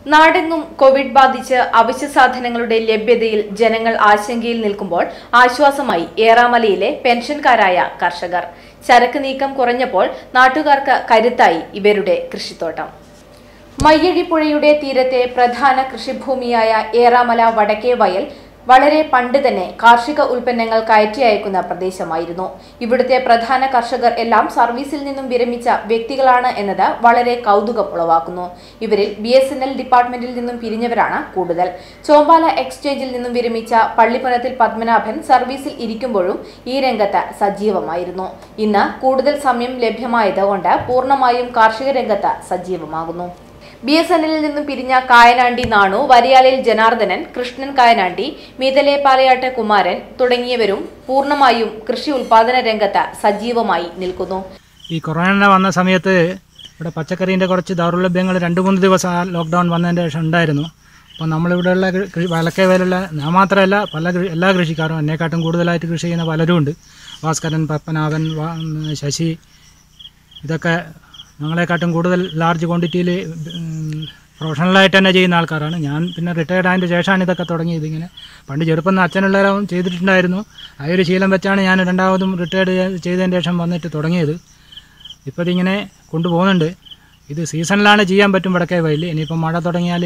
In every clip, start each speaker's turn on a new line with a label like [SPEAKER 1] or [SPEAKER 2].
[SPEAKER 1] നാടെങ്ങും കോവിഡ് ബാധിച്ച് അവശ്യ സാധനങ്ങളുടെ ലഭ്യതയിൽ ജനങ്ങൾ ആശങ്കയിൽ നിൽക്കുമ്പോൾ ആശ്വാസമായി ഏറാമലയിലെ പെൻഷൻകാരായ കർഷകർ ചരക്ക് നീക്കം കുറഞ്ഞപ്പോൾ നാട്ടുകാർക്ക് കരുത്തായി ഇവരുടെ കൃഷിത്തോട്ടം മയ്യഴിപ്പുഴയുടെ തീരത്തെ പ്രധാന കൃഷിഭൂമിയായ ഏറാമല വടക്കേ വയൽ വളരെ പണ്ട് തന്നെ കാർഷിക ഉൽപ്പന്നങ്ങൾ കയറ്റി അയക്കുന്ന പ്രദേശമായിരുന്നു ഇവിടുത്തെ പ്രധാന കർഷകർ എല്ലാം സർവീസിൽ നിന്നും വിരമിച്ച വ്യക്തികളാണ് എന്നത് വളരെ കൗതുകം ഉളവാക്കുന്നു ഇവരിൽ ബി എസ് എൻ എൽ ഡിപ്പാർട്ട്മെന്റിൽ നിന്നും പിരിഞ്ഞവരാണ് കൂടുതൽ ചോമ്പാല എക്സ്ചേഞ്ചിൽ നിന്നും വിരമിച്ച പള്ളിപ്പുറത്തിൽ പത്മനാഭൻ സർവീസിൽ ഇരിക്കുമ്പോഴും ഈ രംഗത്ത് സജീവമായിരുന്നു ഇന്ന് കൂടുതൽ സമയം ലഭ്യമായത് കൊണ്ട് പൂർണ്ണമായും കാർഷിക രംഗത്ത് സജീവമാകുന്നു ബി എസ് എൻ എല്ലിൽ നിന്നും പിരിഞ്ഞ കായനാണ്ടി നാണു വരിയാലയിൽ ജനാർദ്ദനൻ കൃഷ്ണൻ കായനാണ്ടി മീതലെ പാലയാട്ട് കുമാരൻ തുടങ്ങിയവരും പൂർണ്ണമായും കൃഷി ഉൽപാദന രംഗത്ത് സജീവമായി നിൽക്കുന്നു
[SPEAKER 2] ഈ കൊറോണ വന്ന സമയത്ത് ഇവിടെ പച്ചക്കറീൻ്റെ കുറച്ച് ദൗർലഭ്യങ്ങൾ രണ്ട് മൂന്ന് ദിവസം ആ ലോക്ക്ഡൗൺ വന്നതിൻ്റെ ശേഷം ഉണ്ടായിരുന്നു അപ്പോൾ നമ്മളിവിടെയുള്ള കൃ- വലക്കെ വേലുള്ള ഞാൻ മാത്രമല്ല പല കൃ- എല്ലാ കൃഷിക്കാരും എന്നെക്കാട്ടും കൂടുതലായിട്ട് കൃഷി ചെയ്യുന്ന പലരും ഉണ്ട് ഭാസ്കരൻ പത്മനാഭൻ വാ- ഉം, ശശി ഇതൊക്കെ ഞങ്ങളെക്കാട്ടും കൂടുതൽ ലാർജ് ക്വാണ്ടിറ്റിയിൽ പ്രൊഫഷണലായിട്ട് തന്നെ ചെയ്യുന്ന ആൾക്കാരാണ് ഞാൻ പിന്നെ റിട്ടയർഡ് ആയതിൻ്റെ ശേഷമാണ് ഇതൊക്കെ തുടങ്ങിയത് ഇങ്ങനെ പണ്ട് ചെറുപ്പം അച്ഛനുള്ളവരും ചെയ്തിട്ടുണ്ടായിരുന്നു ആ ഒരു ശീലം വെച്ചാണ് ഞാൻ രണ്ടാമതും റിട്ടയർഡ് ചെയ്തതിന് ശേഷം വന്നിട്ട് തുടങ്ങിയത് ഇപ്പോൾ ഇതിങ്ങനെ കൊണ്ടുപോകുന്നുണ്ട് ഇത് സീസണിലാണ് ചെയ്യാൻ പറ്റും വടക്കേ വയലിൽ ഇനിയിപ്പം മഴ തുടങ്ങിയാൽ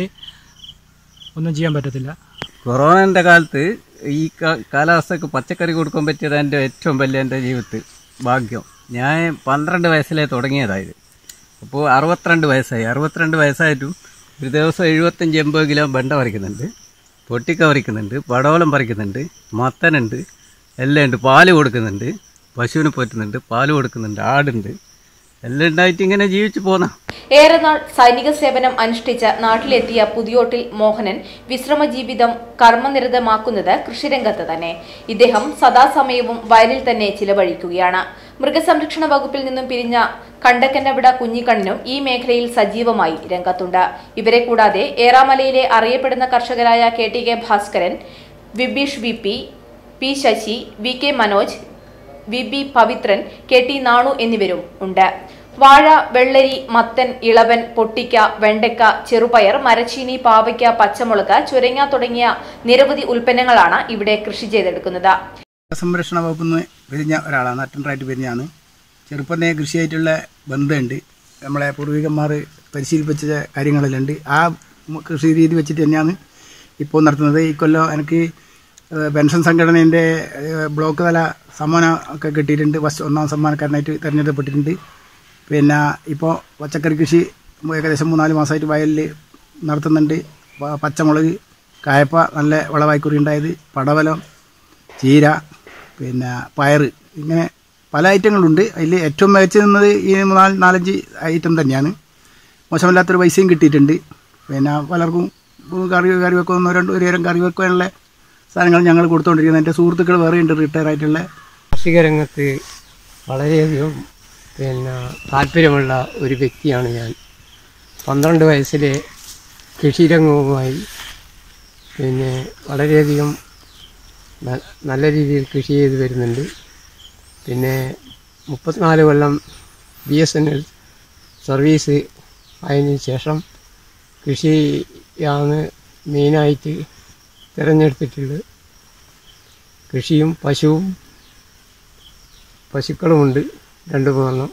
[SPEAKER 2] ഒന്നും ചെയ്യാൻ പറ്റത്തില്ല
[SPEAKER 3] കൊറോണൻ്റെ കാലത്ത് ഈ കാ- കാലാവസ്ഥക്ക് പച്ചക്കറി കൊടുക്കാൻ പറ്റിയത് എൻ്റെ ഏറ്റവും വലിയ എൻ്റെ ജീവിതത്തിൽ ഭാഗ്യം ഞാൻ പന്ത്രണ്ട് വയസ്സിലേ തുടങ്ങിയതായത് അപ്പോൾ അറുപത്തിരണ്ട് വയസ്സായി അറുപത്തിരണ്ട് വയസ്സായിട്ടും ഒരു ദിവസം എഴുപത്തഞ്ച് എൺപത് കിലോ വെണ്ട പറിക്കുന്നുണ്ട് പൊട്ടിക്ക പറിക്കുന്നുണ്ട് പടവലം പറിക്കുന്നുണ്ട് മത്തനുണ്ട് എല്ലാം ഉണ്ട് പാല് കൊടുക്കുന്നുണ്ട് പശുവിനെ പോറ്റുന്നുണ്ട് പാല് കൊടുക്കുന്നുണ്ട് ആടുണ്ട് എല്ലാം ഉണ്ടായിട്ട് ഇങ്ങനെ ജീവിച്ചു പോന്ന
[SPEAKER 1] ഏറെ നാൾ സൈനിക സേവനം അനുഷ്ഠിച്ച് നാട്ടിലെത്തിയ പുതിയോട്ടിൽ മോഹനൻ വിശ്രമ ജീവിതം കർമ്മനിരതമാക്കുന്നത് കൃഷിരംഗത്ത് തന്നെ ഇദ്ദേഹം സദാസമയവും വയലിൽ തന്നെ ചിലവഴിക്കുകയാണ് മൃഗസംരക്ഷണ വകുപ്പിൽ നിന്നും പിരിഞ്ഞ കണ്ടക്കന്നവിട കുഞ്ഞിക്കണ്ണനും ഈ മേഖലയിൽ സജീവമായി രംഗത്തുണ്ട് ഇവരെ കൂടാതെ ഏറാമലയിലെ അറിയപ്പെടുന്ന കർഷകരായ K T K Bhaskaran Vibeesh V P P Sasi V K Manoj V B Pavithran K T Nanu എന്നിവരും ഉണ്ട് വാഴ വെള്ളരി മത്തൻ ഇളവൻ പൊട്ടിക്ക വെണ്ടയ്ക്ക ചെറുപയർ മരച്ചീനി പാവയ്ക്ക പച്ചമുളക് ചുരങ്ങ തുടങ്ങിയ നിരവധി ഉൽപ്പന്നങ്ങളാണ് ഇവിടെ കൃഷി ചെയ്തെടുക്കുന്നത്
[SPEAKER 4] സംരക്ഷണ വകുപ്പിൽ നിന്ന് പിരിഞ്ഞ ഒരാളാണ് അറ്റൻഡറായിട്ട് പിരിഞ്ഞാണ് ചെറുപ്പത്തെ കൃഷിയായിട്ടുള്ള ബന്ധമുണ്ട് നമ്മളെ പൂർവികന്മാർ പരിശീലിപ്പിച്ച കാര്യങ്ങളിലുണ്ട് ആ മ- കൃഷി രീതി വെച്ചിട്ട് തന്നെയാണ് ഇപ്പോൾ നടത്തുന്നത് ഈ കൊല്ലം എനിക്ക് ഏഹ്, പെൻഷൻ സംഘടനേൻ്റെ ഏഹ്, ബ്ലോക്ക് തല സമ്മാനം ഒക്കെ കിട്ടിയിട്ടുണ്ട് ഫസ്റ്റ് ഒന്നാം സമ്മാനക്കാരനായിട്ട് തിരഞ്ഞെടുക്കപ്പെട്ടിട്ടുണ്ട് പിന്നെ ഇപ്പോൾ പച്ചക്കറി കൃഷി ഏകദേശം മൂന്നാല് മാസമായിട്ട് വയലിൽ നടത്തുന്നുണ്ട് പ- പച്ചമുളക് കായപ്പ നല്ല വിളവായിക്കുറി ഉണ്ടായത് പടവലം ചീര പിന്നെ പയർ ഇങ്ങനെ പല ഐറ്റങ്ങളുണ്ട് അതിൽ ഏറ്റവും മികച്ചു നിന്നത് ഈ നാല് നാലഞ്ച് ഐറ്റം തന്നെയാണ് മോശമില്ലാത്തൊരു പൈസയും കിട്ടിയിട്ടുണ്ട് പിന്നെ പലർക്കും കറി കറി വെക്കുന്ന രണ്ട് ഒരു നേരം കറി വെക്കാനുള്ള സാധനങ്ങൾ ഞങ്ങൾ കൊടുത്തുകൊണ്ടിരിക്കുന്നത് എൻ്റെ സുഹൃത്തുക്കൾ വേറെ ഉണ്ട് റിട്ടയർ ആയിട്ടുള്ള
[SPEAKER 5] കാർഷിക രംഗത്ത് വളരെയധികം പിന്നെ താല്പര്യമുള്ള ഒരു വ്യക്തിയാണ് ഞാൻ പന്ത്രണ്ട് വയസ്സിലെ കൃഷിരംഗവുമായി പിന്നെ വളരെയധികം ന- നല്ല രീതിയിൽ കൃഷി ചെയ്ത് വരുന്നുണ്ട് പിന്നെ മുപ്പത്തിനാല് കൊല്ലം B S N L service ആയതിനു ശേഷം കൃഷിയാണ് മെയിനായിട്ട് തിരഞ്ഞെടുത്തിട്ടുള്ളത് കൃഷിയും പശുവും പശുക്കളുമുണ്ട് രണ്ട് മൂന്നെണ്ണം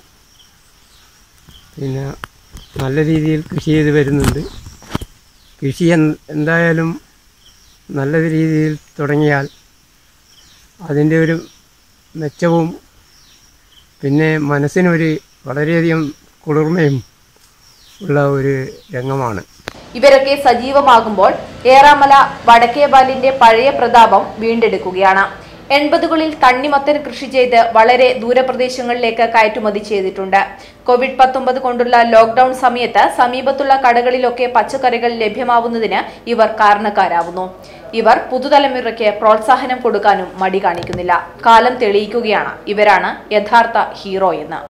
[SPEAKER 5] പിന്നെ നല്ല രീതിയിൽ കൃഷി ചെയ്ത് വരുന്നുണ്ട് കൃഷി എൻ- എന്തായാലും നല്ല രീതിയിൽ തുടങ്ങിയാൽ അതിൻ്റെ ഒരു മെച്ചവും പിന്നെ മനസ്സിനൊരു വളരെയധികം കുളിർമയും ഉള്ള ഒരു രംഗമാണ്
[SPEAKER 1] ഇവരൊക്കെ സജീവമാകുമ്പോൾ ഏറാമല വടക്കേവാലിന്റെ പഴയ പ്രതാപം വീണ്ടെടുക്കുകയാണ് എൺപതുകളിൽ തണ്ണിമത്തൻ കൃഷി ചെയ്ത് വളരെ ദൂരപ്രദേശങ്ങളിലേക്ക് കയറ്റുമതി ചെയ്തിട്ടുണ്ട് കോവിഡ് പത്തൊമ്പത് കൊണ്ടുള്ള ലോക്ഡൌൺ സമയത്ത് സമീപത്തുള്ള കടകളിലൊക്കെ പച്ചക്കറികൾ ലഭ്യമാവുന്നതിന് ഇവർ കാരണക്കാരാവുന്നു ഇവർ പുതുതലമുറയ്ക്ക് പ്രോത്സാഹനം കൊടുക്കാനും മടി കാണിക്കുന്നില്ല കാലം തെളിയിക്കുകയാണ് ഇവരാണ് യഥാർത്ഥ ഹീറോ എന്ന്